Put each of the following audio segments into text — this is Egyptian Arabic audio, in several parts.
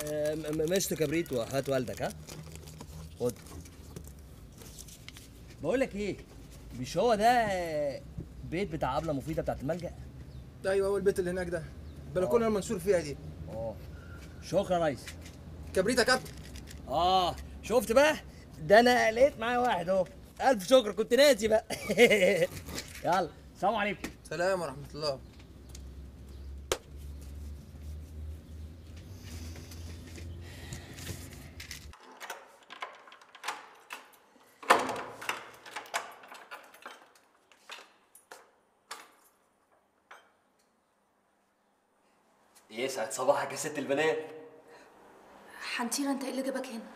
آه، م- م- مشت كبريت وهات والدك ها خد بقول لك ايه مش هو ده بيت بتاع ابله مفيده بتاعت الملجأ ايوه هو البيت اللي هناك ده البلكونه المنشور فيها دي اه شكرا يا ريس كبريت يا كابتن اه شفت بقى ده انا لقيت معايا واحد اهو الف شكر كنت ناسي بقى يلا السلام عليكم سلام ورحمه الله يسعد صباحك يا ست البنات حنتيرة انت ايه اللي جابك هنا؟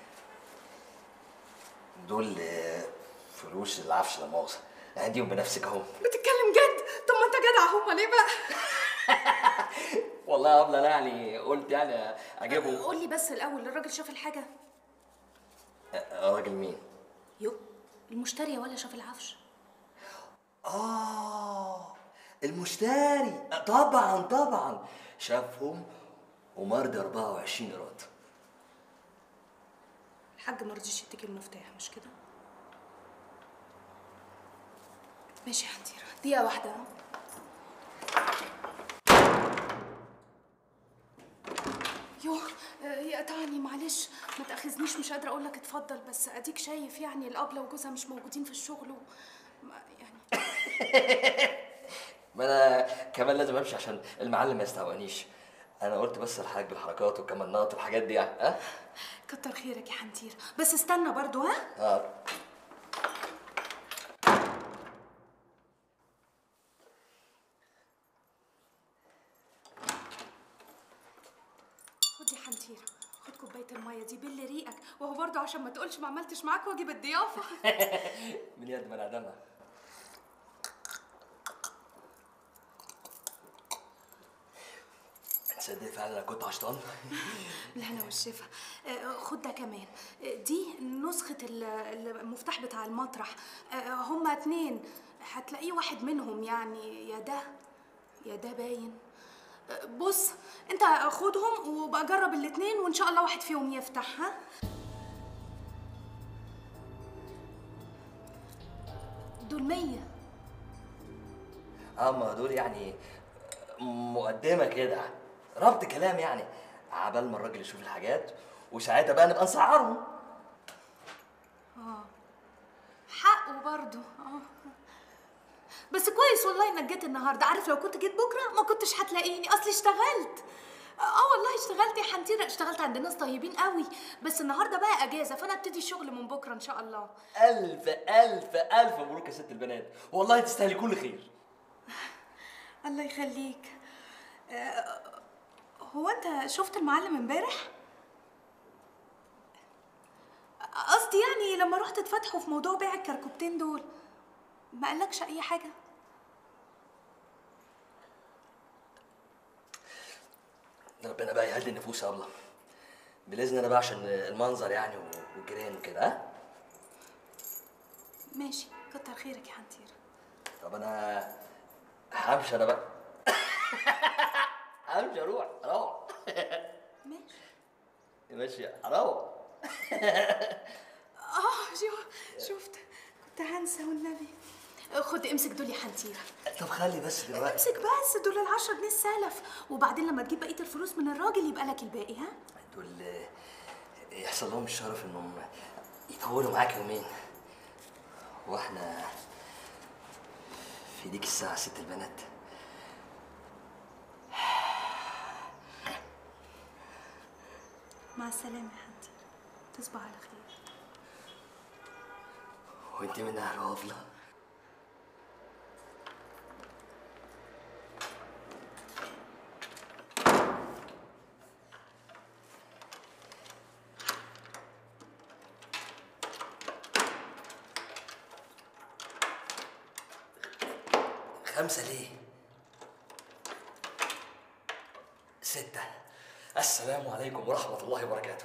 دول آه، فلوس العفش لا مؤاخذه عنديهم بنفسك اهو بتتكلم جد؟ طب ما انت جدع هما ليه بقى؟ والله يا ابله انا يعني قلت يعني اجيبهم قول لي بس الاول الراجل شاف الحاجة؟ آه، راجل مين يو المشتري ولا شاف العفش؟ اه المشتري آه، طبعا طبعا شافهم ومرضي 24 ايراد الحاج ما رضيش يديك المفتاح مش كده؟ ماشي يا حنتيرة دقيقة واحدة ها؟ يوه آه، يقطعني معلش ما تاخذنيش مش قادره اقول لك اتفضل بس اديك شايف يعني الابله وجوزها مش موجودين في الشغل و... ما- يعني ما انا كمان لازم امشي عشان المعلم ما يستهونيش انا قلت بس الحاج بالحركات والكمانات والحاجات دي يعني ها كتر خيرك يا حنتير بس استنى برضو ها اه خد يا حنتير خد كوبايه الميه دي بل ريقك وهو برضو عشان ما تقولش ما عملتش معاك واجب الضيافه من يد من عدمها تصدق فعلا انا كنت عشطان بالهنا والشفا آه، خد ده كمان آه، دي نسخة ال- المفتاح بتاع المطرح آه، هما اتنين هتلاقيه واحد منهم يعني يا ده يا ده باين آه، بص انت خدهم وبقى جرب الاتنين وان شاء الله واحد فيهم يفتح ها دول مية اما دول يعني مقدمه كده ربط كلام يعني عبال ما الراجل يشوف الحاجات وساعتها بقى نبقى نسعرهم حقه برضه اه بس كويس والله انك جيت النهارده عارف لو كنت جيت بكره ما كنتش هتلاقيني اصلي اشتغلت اه والله اشتغلت يا حنتيرة اشتغلت عند ناس طيبين قوي بس النهارده بقى اجازه فانا ابتدي الشغل من بكره ان شاء الله الف الف الف مبروك يا ست البنات والله تستاهلي كل خير الله يخليك آه، هو انت شفت المعلم امبارح قصدي يعني لما رحت تفتحوا في موضوع بيع الكركوبتين دول ما قالكش اي حاجه ربنا بقى يهدي النفوس يا ابله باذن الله بقى عشان المنظر يعني والجيران وكده ها ماشي كتر خيرك يا حنتير طب انا همشي انا بقى همشي اروح اروح ماشي ماشي اروح اه شو شفت كنت هنسى والنبي خد امسك دول يا حنتيرة طب خلي بس دلوقتي امسك بس دول العشرة جنيه السلف وبعدين لما تجيب بقية الفلوس من الراجل يبقى لك الباقي ها دول يحصل لهم الشرف انهم يطولوا معاك يومين واحنا في ديك الساعة ست البنات مع السلامة يا حنتيرة تصبح على خير وانت من اهل وافلة خمسة ليه؟ ستة السلام عليكم ورحمة الله وبركاته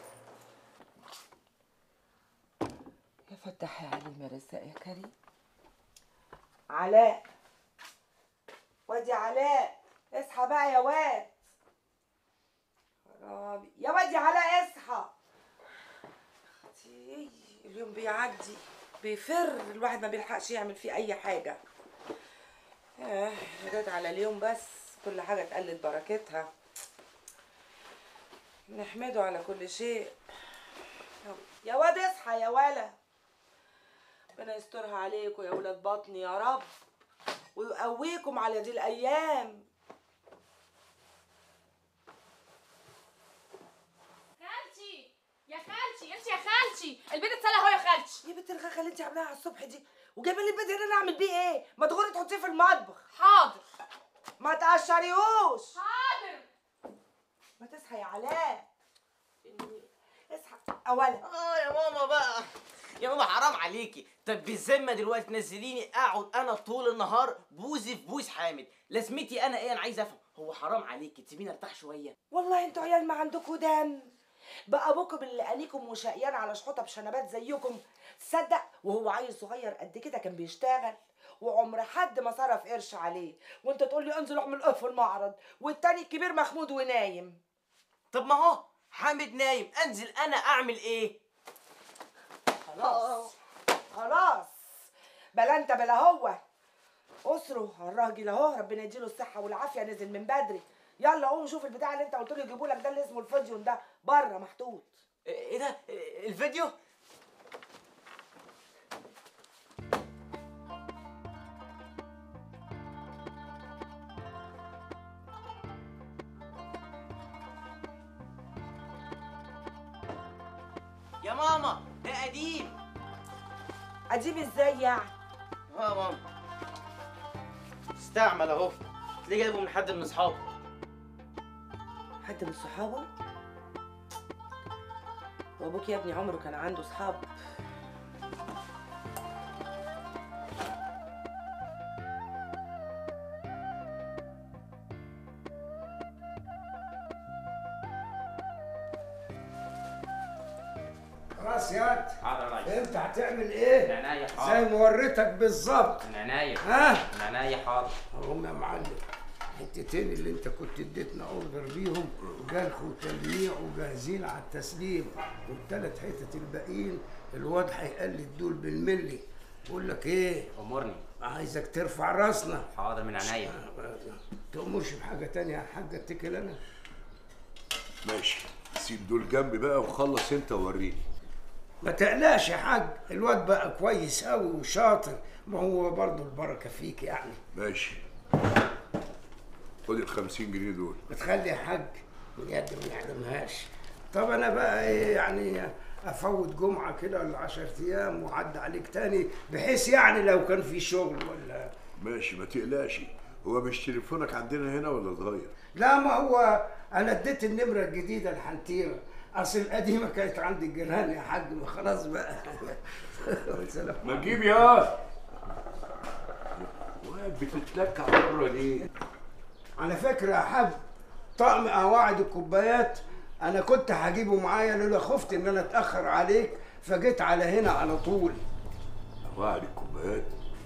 يا فتح يا عليم يا رزاق يا كريم علاء وادي علاء اصحى بقى يا واد خرابي يا واد يا علاء اصحى إيه، اليوم بيعدي بيفر الواحد ما بيلحقش يعمل فيه اي حاجه اه جت على اليوم بس كل حاجه اتقلت بركتها نحمده على كل شيء يا واد اصحى يا ولا ربنا يسترها عليكم يا ولاد بطني يا رب ويقويكم على دي الايام خالتي يا خالتي انت يا خالتي البيت اتسلى اهو يا خالتي يا بنت الغاخه اللي انت عاملاها على الصبح دي وجايبه لي البيت هنا انا اعمل بيه ايه ما تغوري تحطيه في المطبخ حاضر ما تقشريهوش حاضر ما تصحى يا علاء إني- اصحى اولا اه يا ماما بقى يا ماما حرام عليكي طب بالذمه دلوقتي تنزليني اقعد انا طول النهار بوزي في بوز حامد لازمتي انا ايه انا عايز افهم هو حرام عليكي تسيبيني ارتاح شويه والله انتوا عيال ما عندكم دم بقى ابوكم اللي قاليكم وشقيان على شحوطه بشنبات زيكم تصدق وهو عيل صغير قد كده كان بيشتغل وعمر حد ما صرف قرش عليه وانت تقول لي انزل اعمل ايه في المعرض والتاني الكبير مخمود ونايم طب ما هو حامد نايم انزل انا اعمل ايه خلاص خلاص بلا انت بلا هو اسره الراجل اهو ربنا يديله الصحه والعافيه نزل من بدري يلا قوم شوف البتاع اللي انت قلت له يجيبوا لك ده اللي اسمه الفيديون ده بره محطوط ايه ده إيه الفيديو يا ماما ده قديم قديم ازاي يعني اه يا ماما استعمل اهو تلاقيه جايبه من حد من اصحابه حد من صحابه وابوك يا ابني عمره كان عنده صحاب خلاص ياد حاضر يا ريس انت هتعمل ايه؟ من عينيا زي حاضر ما وريتك بالظبط من عينيا ها؟ من عينيا حاضر هم يا معلم الحتتين اللي انت كنت اديتنا اوردر بيهم جرح وتلميع وجاهزين على التسليم والثلاث حتت الباقيين الواد هيقلد دول بالملي بقول لك ايه امرني عايزك ترفع راسنا حاضر من عينيا تأمرش بحاجة تانية يا حاج اتكل انا ماشي سيب دول جنبي بقى وخلص انت ووريني ما تقلقش يا حاج الواد بقى كويس قوي وشاطر ما هو برضه البركة فيك يعني ماشي خد ال 50 جنيه دول بتخلي يا حاج بجد ما يعلمهاش طب انا بقى ايه يعني افوت جمعه كده ولا 10 ايام وعد عليك تاني بحيث يعني لو كان في شغل ولا ماشي ما تقلقش هو مش تليفونك عندنا هنا ولا اتغير لا ما هو انا اديت النمره الجديده الحنتيره اصل القديمه كانت عند الجيران يا حاج ما خلاص بقى سلام ما تجيب يا واقف بتتلكع بره ليه؟ على فكره يا حاج طقم قواعد الكوبايات انا كنت هجيبه معايا لولا خفت ان انا اتاخر عليك فجيت على هنا على طول قواعد الكوبايات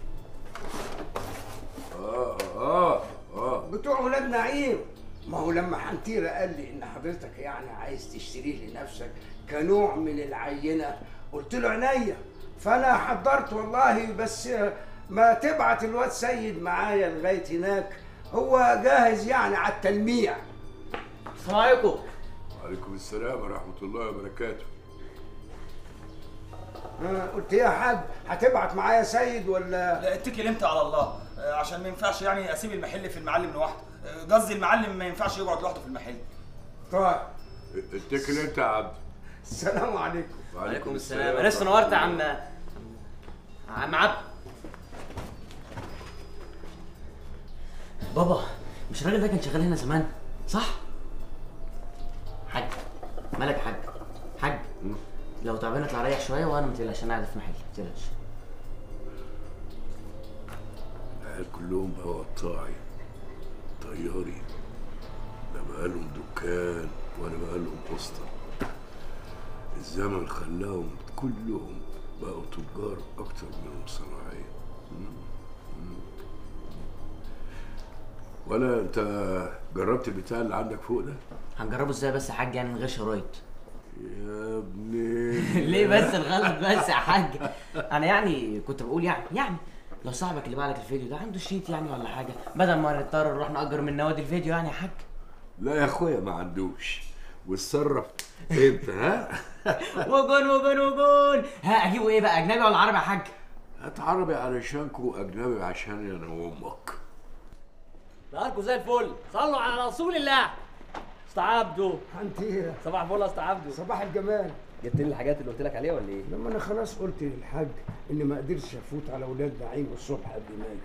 اه اه اه بتوع ولاد نعيم ما هو لما حنتيرة قال لي ان حضرتك يعني عايز تشتريه لنفسك كنوع من العينة قلت له عينيا فانا حضرت والله بس ما تبعت الواد سيد معايا لغاية هناك هو جاهز يعني على التلميع السلام عليكم وعليكم السلام ورحمة الله وبركاته آه، قلت ايه يا حاج هتبعت معايا سيد ولا لا اتكل انت على الله آه، عشان ما ينفعش يعني اسيب المحل في المعلم لوحده آه، قصدي المعلم ما ينفعش يقعد لوحده في المحل طيب اتكل انت يا عبد السلام عليكم وعليكم السلام انا لسه نورت يا عم عم عبد بابا مش الراجل ده كان شغال هنا زمان صح حاج مالك يا حاج حاج لو تعبان اطلع ريح شويه وانا ما تقلقش انا قاعد في محل ما تقلقش العيال كلهم بقوا قطاعي طياري لا بقى لهم دكان ولا بقى لهم واسطة الزمن خلاهم كلهم بقوا تجار أكتر منهم صناعية مم. مم. ولا أنت جربت البتاع اللي عندك فوق ده؟ هنجربه ازاي بس يا حاج يعني من غير شرايط يا ابني ليه بس الغلط بس يا حاج انا يعني كنت بقول يعني يعني لو صاحبك اللي بعلك الفيديو ده عنده شيت يعني ولا حاجه بدل ما نضطر نروح نأجر من نوادي الفيديو يعني يا حاج لا يا اخويا ما عندوش واتصرف انت ها وجون وجون وجون ها اجيبه ايه بقى اجنبي ولا عربي يا حاج هات عربي علشانكو واجنبي عشان انا وامك نهاركم زي الفل صلوا على رسول الله استعبدوا حنتيرة صباح الفل يا استعبدوا صباح الجمال جبت لي الحاجات اللي قلت لك عليها ولا ايه؟ لما انا خلاص قلت للحاج اني ما قدرتش افوت على ولاد نعيم الصبح قبل ما اجي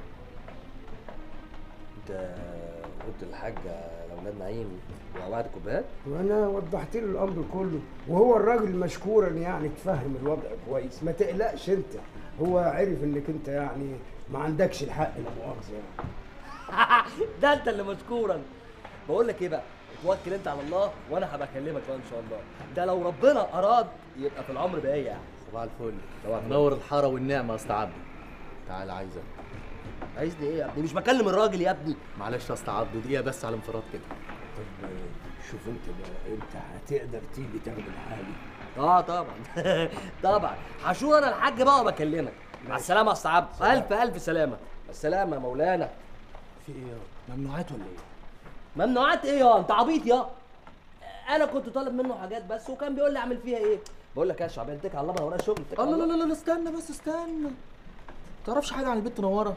انت قلت للحاجه لاولاد نعيم ووعد كوبايات وانا وضحت له الامر كله وهو الراجل مشكورا يعني تفهم الوضع كويس ما تقلقش انت هو عرف انك انت يعني ما عندكش الحق لا مؤاخذه يعني ده انت اللي مشكورا بقول لك ايه بقى توكل انت على الله وانا هبقى اكلمك بقى ان شاء الله ده لو ربنا اراد يبقى في العمر بقيه يعني صباح الفل صباح الفل. منور الحاره والنعمه يا اسطى عبده تعال عايزك عايزني ايه يا ابني مش بكلم الراجل يا ابني معلش يا اسطى عبده دقيقه بس على انفراد كده طب شوف انت بقى انت هتقدر تيجي تاخد الحاجه اه طبعا طبعا هشور انا الحاج بقى وبكلمك مع السلامه يا استاذ عبد الف الف سلامه السلامه يا مولانا في ايه يا ممنوعات ولا ايه ممنوعات ايه يا انت عبيط يا انا كنت طالب منه حاجات بس وكان بيقول لي اعمل فيها ايه بقول لك يا شعبان اتكل على الله انا ورايا شغل اتكل على الله الله. لا لا لا استنى بس استنى تعرفش حاجه عن البت نوره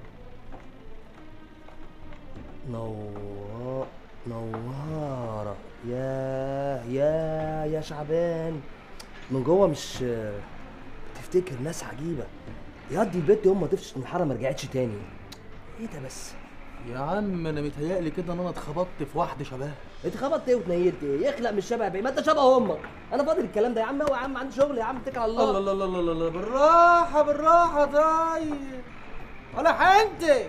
نوار نوارة يا يا يا شعبان من جوه مش بتفتكر ناس عجيبة يقضي البيت يوم ما تفشت من الحارة ما رجعتش تاني ايه ده بس يا عم انا متهيألي كده ان انا اتخبطت في واحده شباب انت خبطت ايه وتنيلت ايه يخلق مش شبه بيه ما انت شبه امك انا فاضل الكلام ده يا عم هو يا عم عندي شغل يا عم اتكل على الله الله الله الله الله الله بالراحه بالراحه طيب ولا حنتي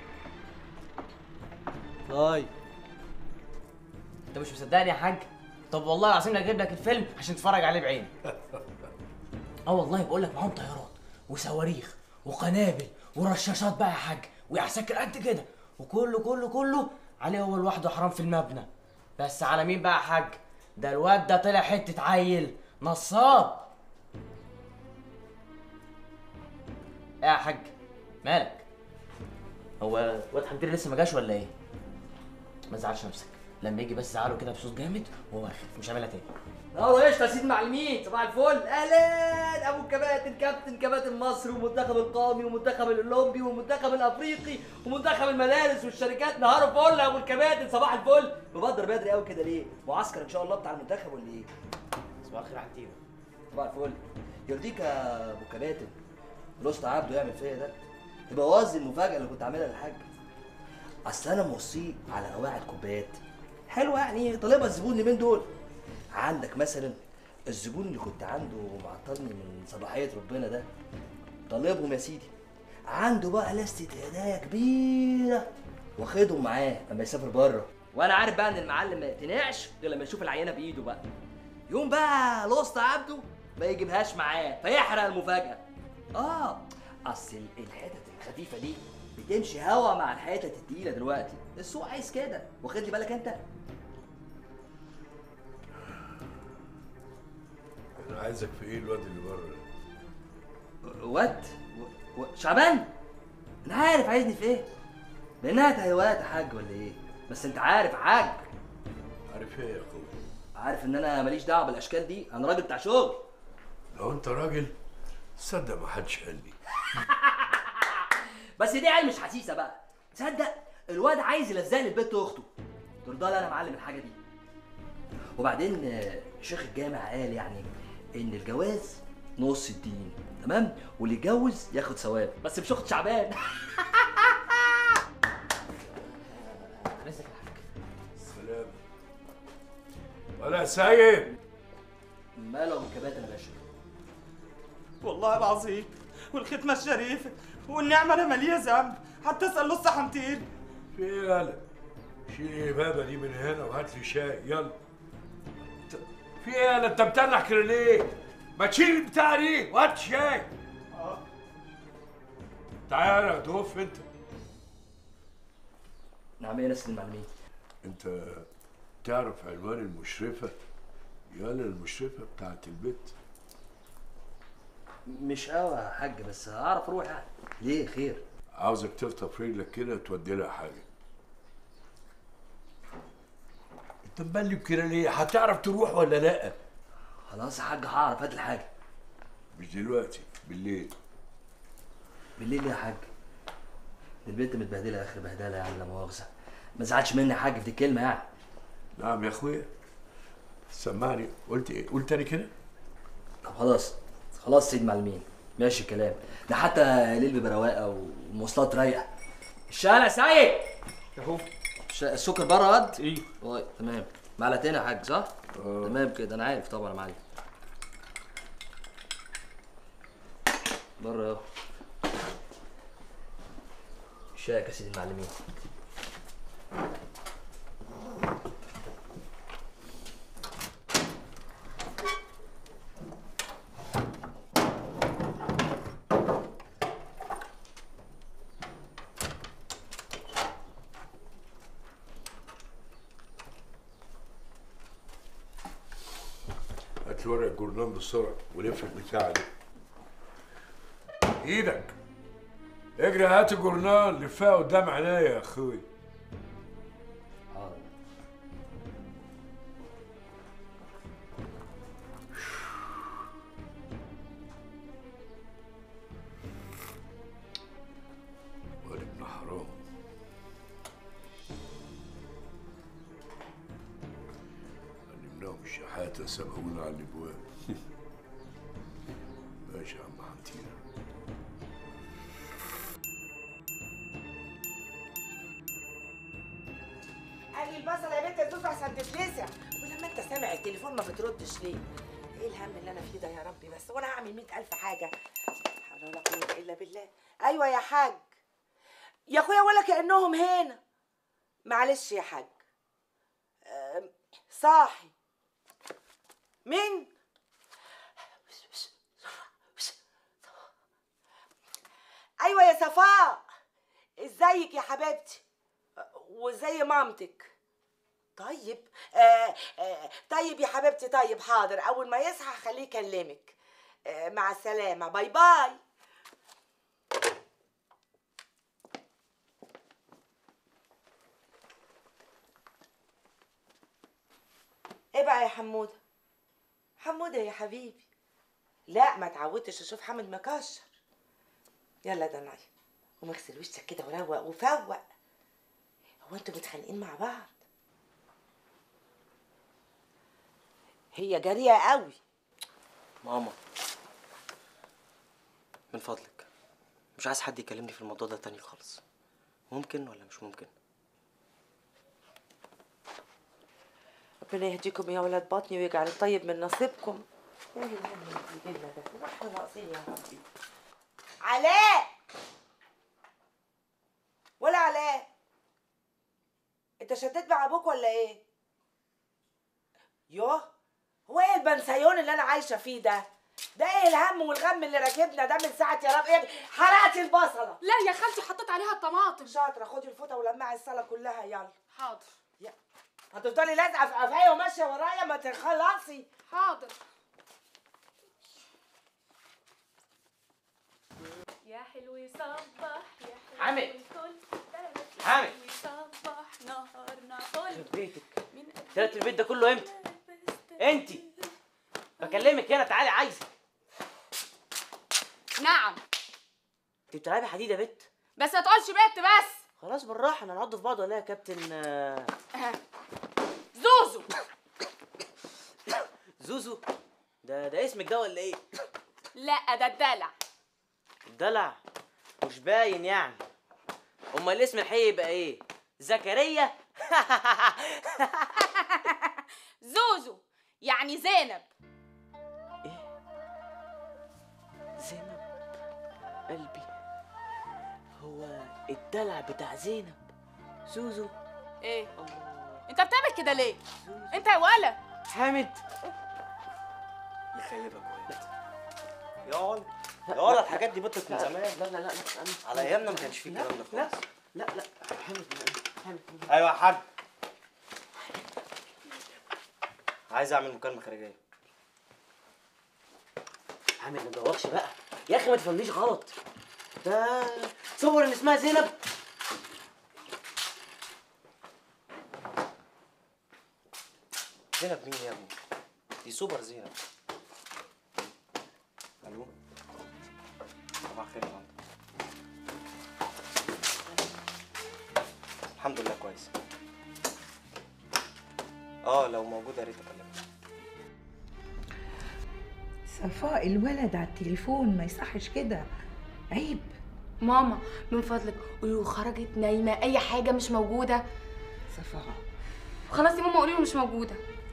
طيب انت مش مصدقني يا حاج طب والله العظيم لا اجيب لك الفيلم عشان تتفرج عليه بعيني اه والله بقول لك معاهم طيارات وصواريخ وقنابل ورشاشات بقى يا حاج وعساكر قد كده وكله كله كله عليه هو لوحده حرام في المبنى بس على مين بقى يا حاج ده الواد ده طلع حته عيل نصاب ايه يا حاج مالك هو واد حمدين لسه ما جاش ولا ايه ما تزعلش نفسك لما يجي بس زعله كده بصوت جامد وهو خايف مش هعملها تاني نهار قشطة يا سيدي معلمين صباح الفل اهلا ابو الكباتن كابتن كباتن مصر والمنتخب القومي والمنتخب الاولمبي والمنتخب الافريقي ومنتخب المدارس والشركات نهار فل يا ابو الكباتن صباح الفل مبدر بدري قوي كده ليه معسكر ان شاء الله بتاع المنتخب ولا ايه صباح الخير على التيم صباح الفل يرضيك يا ابو كباتن الوسط عبده يعمل فيا ده تبوظ لي المفاجاه اللي كنت عاملها للحاج اصل انا موصيه على قواعد كوبايات حلوه يعني طالبها الزبون اللي من دول عندك مثلا الزبون اللي كنت عنده معطلني من صباحيه ربنا ده طالبهم يا سيدي عنده بقى لستة هدايا كبيرة واخدهم معاه لما يسافر بره وانا عارف بقى ان المعلم ما يقتنعش غير لما يشوف العينة بايده بقى يوم بقى الوسط عبده ما يجيبهاش معاه فيحرق المفاجأة اه اصل الحتت الخفيفة دي بتمشي هوا مع الحتت التقيلة دلوقتي السوق عايز كده واخد لي بالك انت انا عايزك في ايه الواد اللي بره ده؟ واد و... و... شعبان انا عارف عايزني في ايه بانها تهوات يا حاج ولا ايه بس انت عارف يا حاج عارف ايه يا اخويا عارف ان انا ماليش دعوه بالاشكال دي انا راجل بتاع شغل لو انت راجل تصدق ما حدش قال لي بس دي عيل مش حسيسه بقى تصدق الواد عايز يلزق لي البت اخته ترضى لي انا معلم الحاجه دي وبعدين آه، شيخ الجامع قال يعني ان الجواز نص الدين تمام واللي يتجوز ياخد ثواب بس مش اخت شعبان رزقك يا حاج سلام ولا سايب ماله ابو الكباتن يا باشا والله العظيم والختمة الشريفة والنعمة أنا مالية ذنب حتى اسأل لص حنتين في ايه يالا شيل البابه دي من هنا وهات لي شاي يلا ت- في ايه يالا انت متنح كده ليه ما تشيل البتاع دي وهات شاي تعالى يا توف انت نعم ايه يا ناس المعلمين انت تعرف عنوان المشرفة يالا المشرفة بتاعت البيت مش قوي يا حاج بس هعرف اروح يعني ليه خير عاوزك تخطف رجلك كده تودي لها حاجة انت مبلب كده ليه هتعرف تروح ولا لا خلاص يا حاج هعرف هات الحاجه مش دلوقتي بالليل بالليل يا حاج البنت متبهدله اخر بهدله يعني لا مؤاخذه ما زعلش مني يا حاج في دي الكلمه يعني نعم يا اخويا سمعني قلت ايه قلت تاني كده طب خلاص خلاص سيد معلمين ماشي الكلام ده حتى ليل برواقه ومواصلات رايقه الشارع سعيد اهو الش- السكر بره قد ايه طيب تمام معلقتين يا حاج صح؟ تمام كده انا عارف طبعا يا معلم بره اهو شايك يا سيدي المعلمين هات لي ورق الجورنال بسرعة ولف البتاع دي ايدك اجري هات الجورنال لفها قدام عينيا يا اخوي حاضر واد ابن حرام علمناهم الشحاتة سبقونا على الابواب ماشي يا عم حنتيرة قال لي البصل يا بنت تدوس عشان تتلسع ولما انت سامع التليفون ما بتردش ليه؟ ايه الهم اللي انا فيه ده يا ربي بس وانا هعمل مئة ألف حاجة لا حول ولا قوة إلا بالله أيوة يا حاج يا أخويا ولا كأنهم هنا معلش يا حاج أم، صاحي مين؟ أيوة يا صفاء ازيك يا حبيبتي وزي مامتك طيب آه آه طيب يا حبيبتي طيب حاضر اول ما يصحى خليه يكلمك آه مع السلامه باي باي ايه بقى يا حموده حموده يا حبيبي لا ما تعودتش اشوف حامد مكشر يلا ده نايم قوم اغسل وشك كده وروق وفوق هو انتوا متخانقين مع بعض هي جريئة قوي ماما من فضلك مش عايز حد يكلمني في الموضوع ده تاني خالص ممكن ولا مش ممكن ربنا يهديكم يا ولاد بطني ويجعل الطيب من نصيبكم ايه الهم اللي بيجي لنا ده احنا ناقصين يا ربي علاء ولا علاء انت شديت مع ابوك ولا ايه يوه هو ايه البنسيون اللي انا عايشه فيه ده ده ايه الهم والغم اللي راكبنا ده من ساعه يا رب ايه حرقت البصله لا يا خالتي حطيت عليها الطماطم شاطره خدي الفوطه ولمعي الصاله كلها يلا حاضر يا هتفضلي لازقه في قفايا وماشيه ورايا ما تخلصي حاضر يا حلو صبح يا حلو عامر. الكل. عامر. صبح نهارنا فل بيتك من تلات البيت ده كله امتى انتي بكلمك هنا تعالي عايزك نعم انت بتلعبي حديد يا بت بس ما تقولش بنت بس خلاص بالراحه انا هنقعد في بعض ولا إيه يا كابتن آه، زوزو زوزو ده ده اسمك ده ولا ايه لا ده الدلع الدلع مش باين يعني امال الاسم الحقيقي يبقى ايه زكريا زوزو يعني زينب زينب قلبي هو الدلع بتاع زينب زوزو ايه الله انت بتعمل كده ليه انت يا ولا حامد يخيبك ولد يا ولد يا ولد الحاجات دي بطلت من زمان لا لا لا لا على ايامنا ما كانش فيه الكلام ده لا خالص لا لا حامد حامد ايوه يا حاج عايز اعمل مكالمه خارجيه عامل ما تدورش بقى يا اخي ما تفهمنيش غلط ده تصور ان اسمها زينب زينب مين يا ابني دي سوبر زينب الو صباح الخير يا ماما الحمد لله كويس اه لو موجوده يا ريت اكلمك صفاء الولد على التليفون ما يصحش كده عيب ماما من فضلك قولي له خرجت نايمه اي حاجه مش موجوده صفاء خلاص يا ماما قولي له مش موجوده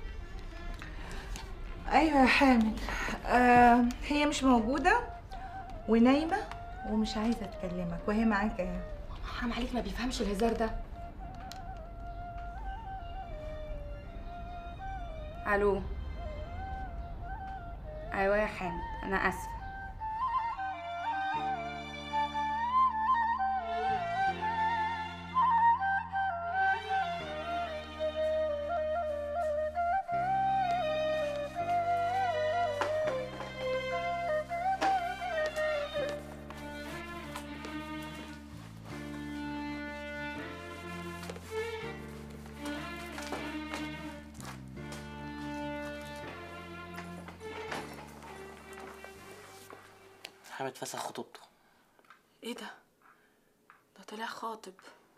ايوه يا حامل آه هي مش موجوده ونايمه ومش عايزه تكلمك وهي معاك ايه حرام عليك ما بيفهمش الهزار ده الو ايوه يا حامد انا اسفه حامد فسخ خطوبته ايه ده ده طلع خاطب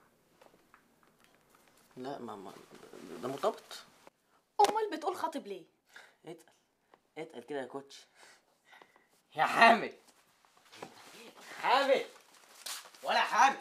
لا ما ما ده مرتبط امال بتقول خاطب ليه اتقل اتقل كده يا كوتش يا حامد حامد ولا حامد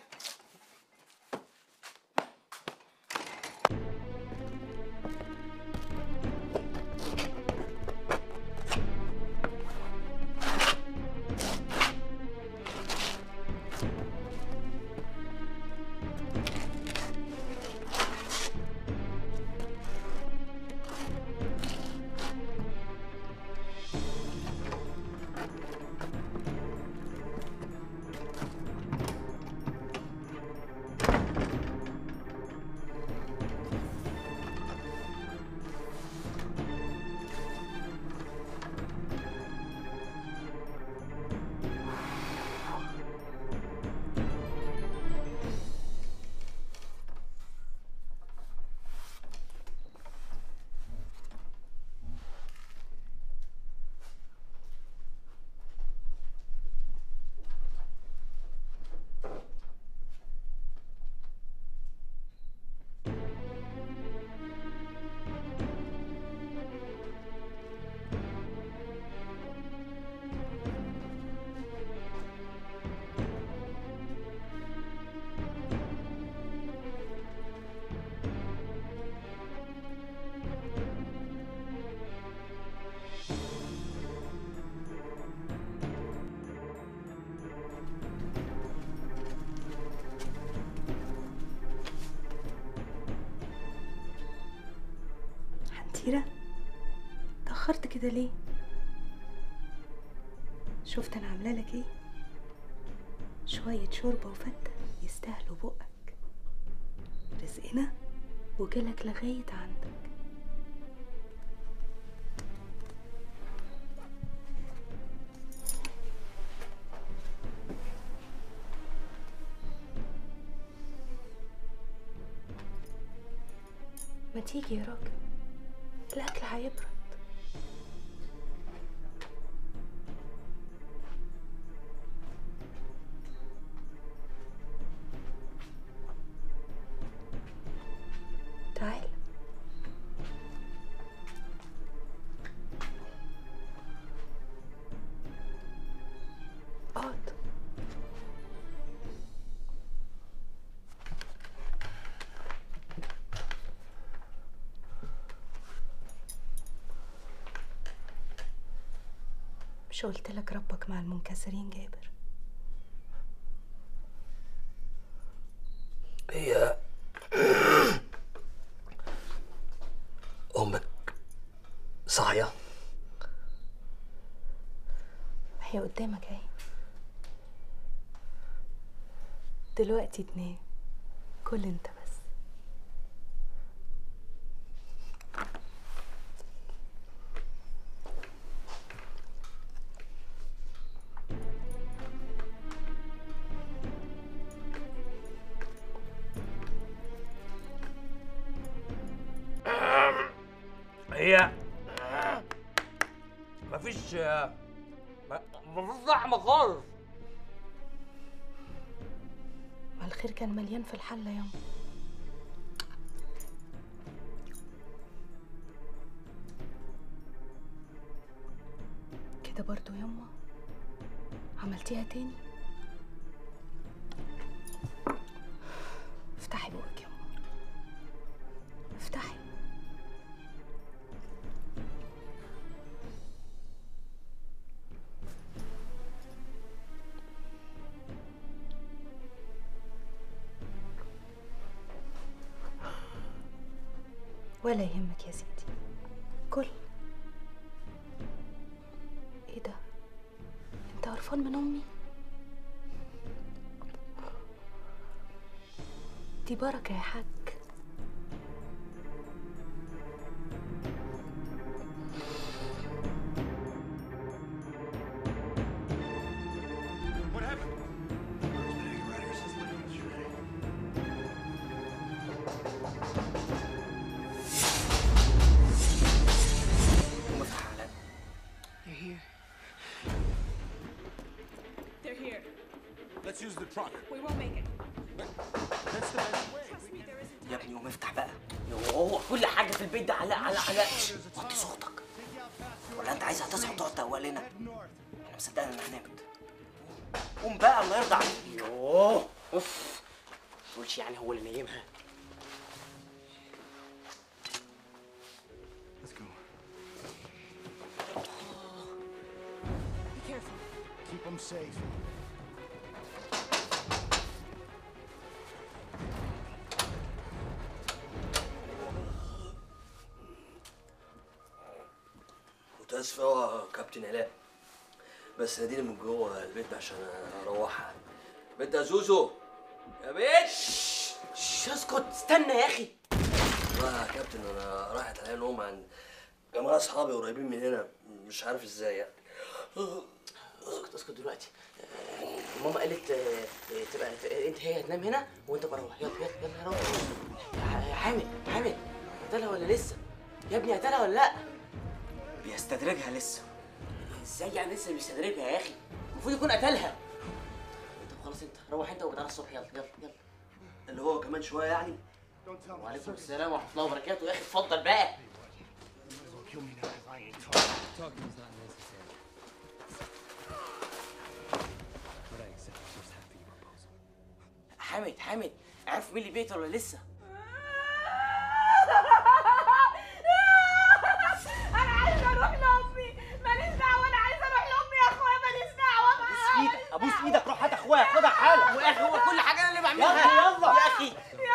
حنتيرة تأخرت كده ليه؟ شفت أنا عاملة لك إيه؟ شوية شوربة وفتة يستاهلوا بقك رزقنا وجالك لغاية عندك ما تيجي يا راجل الأكل هيبرد تعال اقعد مش قلت لك ربك مع المنكسرين جابر هي امك صاحيه ما هي قدامك اهي دلوقتي تنام كل انت بس هي مفيش ما- مفيش لحمه خالص ما الخير كان مليان في الحله ياما كده برضو ياما عملتيها تاني افتحي بقك ياما افتحي ولا يهمك يا سيدي كل ايه ده انت قرفان من امي دي بركه يا حاج ومفتح على They're here. Let's use the truck. We won't make it. That's the best way. Trust me, there isn't. يا ابني قوم افتح بقى يوه كل حاجه في البيت ده علق علق علق وطي صوتك ولا انت عايزها تصحى وتقعد تقوى لنا احنا مصدقنا انها نامت قوم بقى الله يرضى عليك يوه اوف تقولش يعني هو اللي نايمها Let's go. Be careful. Keep them safe. متاسف أوي يا كابتن علاء بس ناديني من جوه البيت عشان اروحها بنت يا زوزو يا بنت شش اسكت استنى يا اخي والله يا كابتن انا راحت عليا نوم عند جماعه اصحابي قريبين من هنا مش عارف ازاي يعني اسكت اسكت دلوقتي آه، ماما قالت آه، آه، تبقى ت- انت هي هتنام هنا وانت بروح يلا يلا يلا روح يا- يا حامد حامد قتلها ولا لسه يا ابني قتلها ولا لا بيستدرجها لسه ازاي يعني لسه بيستدرجها يا اخي المفروض يكون قتلها طب خلاص انت روح انت وبتعالى الصبح يلا يلا يلا اللي هو كمان شويه يعني وعليكم السلام ورحمه الله وبركاته يا اخي اتفضل بقى Kill me now if I ain't talking. Talking is not necessary. But I accept just half of your proposal. حامد حامد عارف مين اللي بيقتل ولا لسه انا عايزه اروح لامي ماليش دعوه انا عايزه اروح لامي يا اخويا ماليش دعوه ابوس ايدك ابوس ايدك روح هات اخويا خدها حالا يا اخي هو كل حاجه انا اللي بعملها يلا يا اخي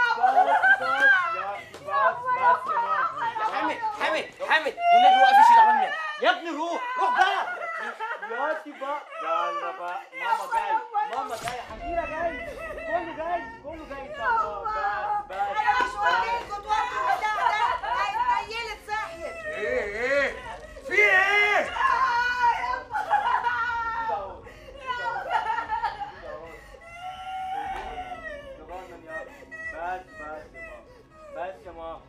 حامد حامد حامد والنبي وقف يشيل عمال منك يا ابني روح روح بقى ياتي بقى يلا بقى ماما جاي ماما جاي حبيبه جاي كله جاي كله جاي ان شاء الله بس بس انا مش وديكوا توقفوا ده ده هيتنيلت صحيت ايه ايه في ايه بس بس يا ماما بس يا ماما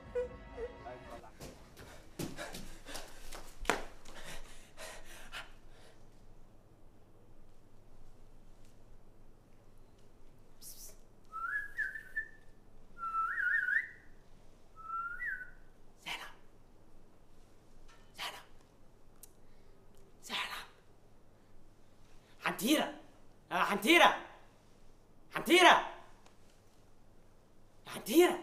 سهلة حنتيرة آه حنتيرة حنتيرة حنتيرة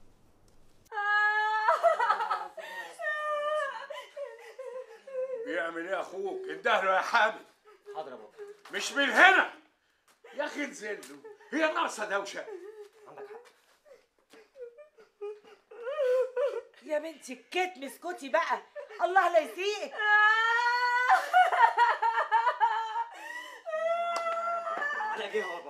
بيعمل ايه اخوك اندهله يا حامد حاضر يا بابا مش من هنا يا اخي انزل له هي ناقصه دوشه عندك حق يا بنتي الكتم اسكتي بقى الله لا يسيئك على جه يا بابا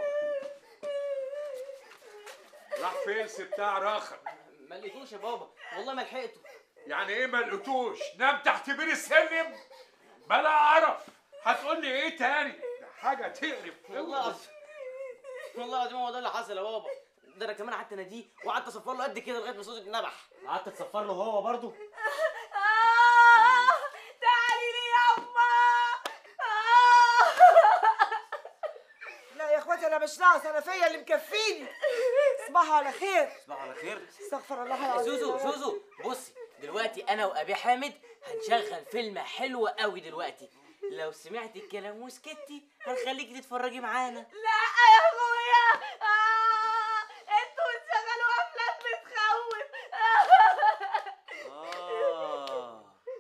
راح فين بتاع راخر ما لقيتوش يا بابا والله ما لحقته يعني ايه ما لقيتوش نام تحت بير السلم بلا عرف هتقول لي ايه تاني ده حاجه تقرف والله العظيم والله العظيم هو ده اللي حصل يا بابا ده انا كمان قعدت اناديه وقعدت اصفر له قد كده لغايه ما صوتي اتنبح قعدت تصفر له هو برضه آه انا مش ناقص انا فيا اللي مكفيني صباحو على خير صباح على خير استغفر الله العظيم زوزو يا رب. زوزو بصي دلوقتي انا وابي حامد هنشغل فيلم حلو قوي دلوقتي لو سمعتي الكلام وسكتي هنخليكي تتفرجي معانا لا يا اخويا آه، انتوا بتشغلوا افلام بتخوف آه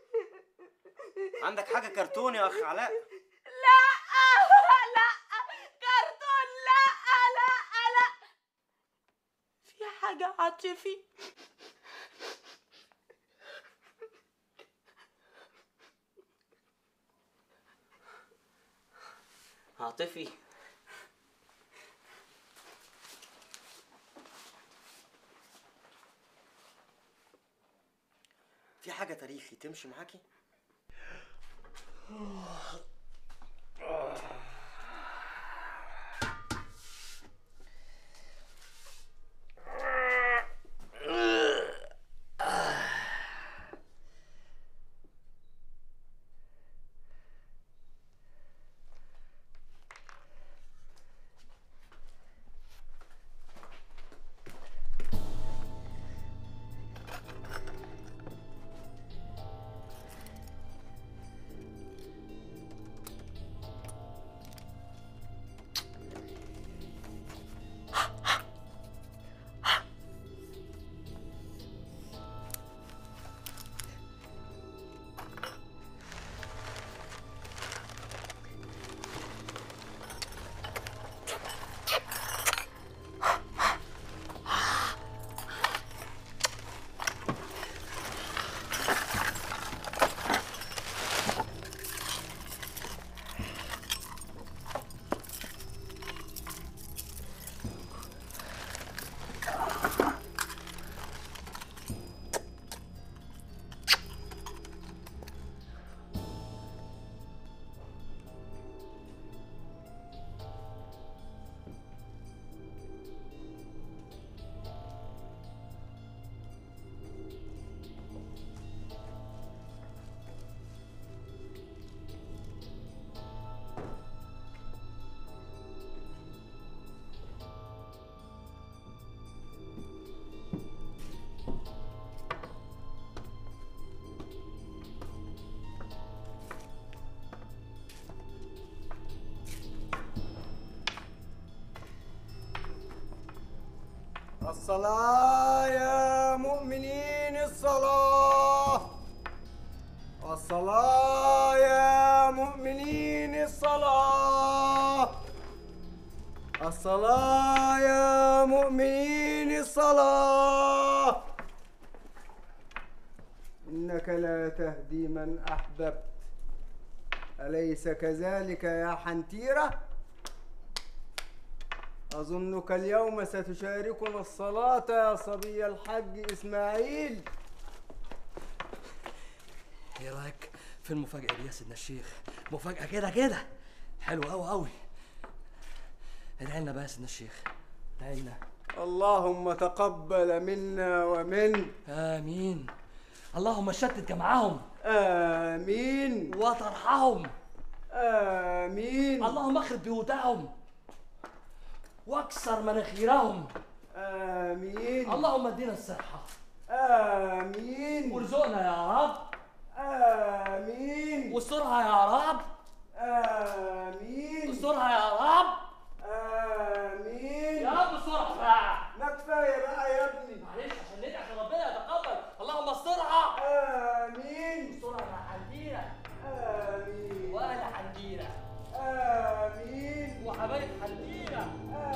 عندك حاجة كرتون يا أخ علاء لا لا كرتون لا لا لا في حاجه عاطفي عاطفي في حاجة تاريخي تمشي معاكي الصلاة يا مؤمنين الصلاة الصلاة يا مؤمنين الصلاة الصلاة يا مؤمنين الصلاة إنك لا تهدي من أحببت أليس كذلك يا حنتيرة؟ أظنك اليوم ستشاركنا الصلاة يا صبي الحج إسماعيل ايه رايك في المفاجأة دي يا سيدنا الشيخ؟ مفاجأة كده كده حلوة أوي أوي ادعي لنا بقى يا سيدنا الشيخ ادعي لنا اللهم تقبل منا ومن آمين اللهم شتت جمعهم آمين وطرحهم آمين اللهم اخرب بيوتهم واكسر مناخيرهم آمين اللهم ادينا الصحة آمين وارزقنا يا رب آمين واسترها يا رب آمين استرها يا رب آمين يا رب استرها بقى ما كفاية بقى يا ابني معلش عشان ندعي عشان ربنا يتقبل اللهم استرها آمين استرها مع حنجيرة آمين واهل حنجيرة آمين وحبايب حنجيرة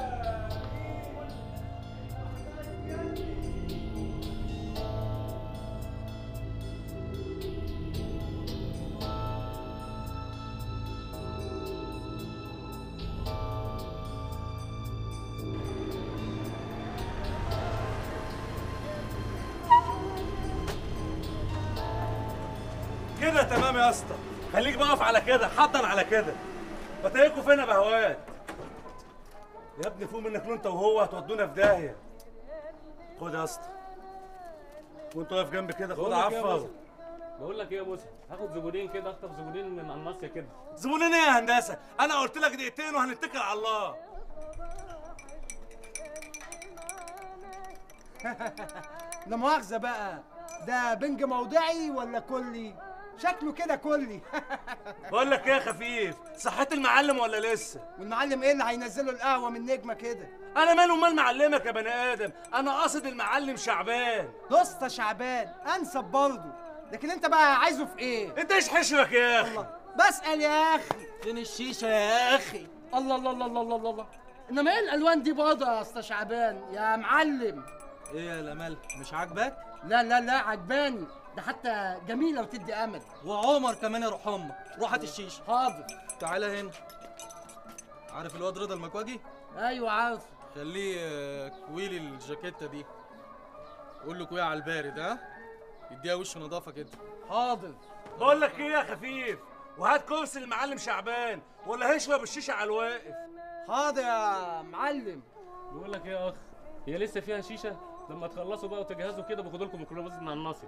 كده تمام يا اسطى خليك بقف على كده حضن على كده بتلاقيكوا فين يا بهوات يا ابني فوق منك انت وهو هتودونا في داهيه خد يا اسطى وانت واقف جنبي كده خد بقول لك إيه يا عفه موسى؟ بقول لك ايه يا موسى هاخد زبونين كده اخطف زبونين من الناصيه كده زبونين ايه يا هندسه انا قلت لك دقيقتين وهنتكل على الله لا مؤاخذة بقى ده بنج موضعي ولا كلي؟ شكله كده كلي بقول لك ايه يا خفيف صحيت المعلم ولا لسه والمعلم ايه اللي هينزله القهوة من نجمة كده؟ انا ماله مال معلمك يا بني ادم انا قاصد المعلم شعبان دوستا شعبان انسب برضه لكن انت بقى عايزه في ايه؟ انت ايش حشرك يا اخي بسأل يا اخي فين الشيشه يا اخي الله الله الله الله الله الله انما ايه الالوان دي برضه يا اسطى شعبان يا معلم ايه يا الامال مش عاجبك لا لا لا عجباني ده حتى جميله وتدي امل وعمر كمان يا روح امك روح هات الشيشه حاضر تعالى هنا عارف الواد رضا المكواجي ايوه عارف خليه آه، كويلي الجاكيته دي قول له كويه على البارد ها يديها وش نظافه كده حاضر بقول لك ايه يا خفيف وهات كرسي المعلم شعبان ولا هيشرب الشيشه على الواقف حاضر يا معلم بقول لك ايه يا اخ هي لسه فيها شيشه لما تخلصوا بقى وتجهزوا كده باخد لكم ميكروباص من على الناصر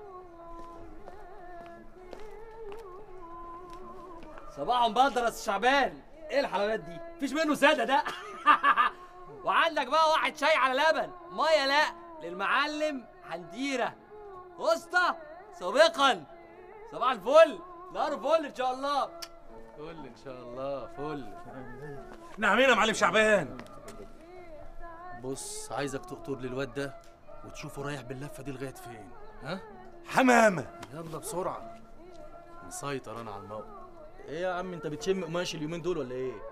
صباح مبدر يا أستاذ شعبان ايه الحلويات دي مفيش منه ساده ده وعندك بقى واحد شاي على لبن ميه لا للمعلم حنديره وسطى سابقا صباح الفل نهار فل ان شاء الله فل ان شاء الله فل نعمين يا معلم شعبان بص عايزك تقطر للواد ده وتشوفه رايح باللفه دي لغايه فين ها حمامه يلا بسرعه مسيطر انا على الموقف ايه يا عم انت بتشم قماش اليومين دول ولا ايه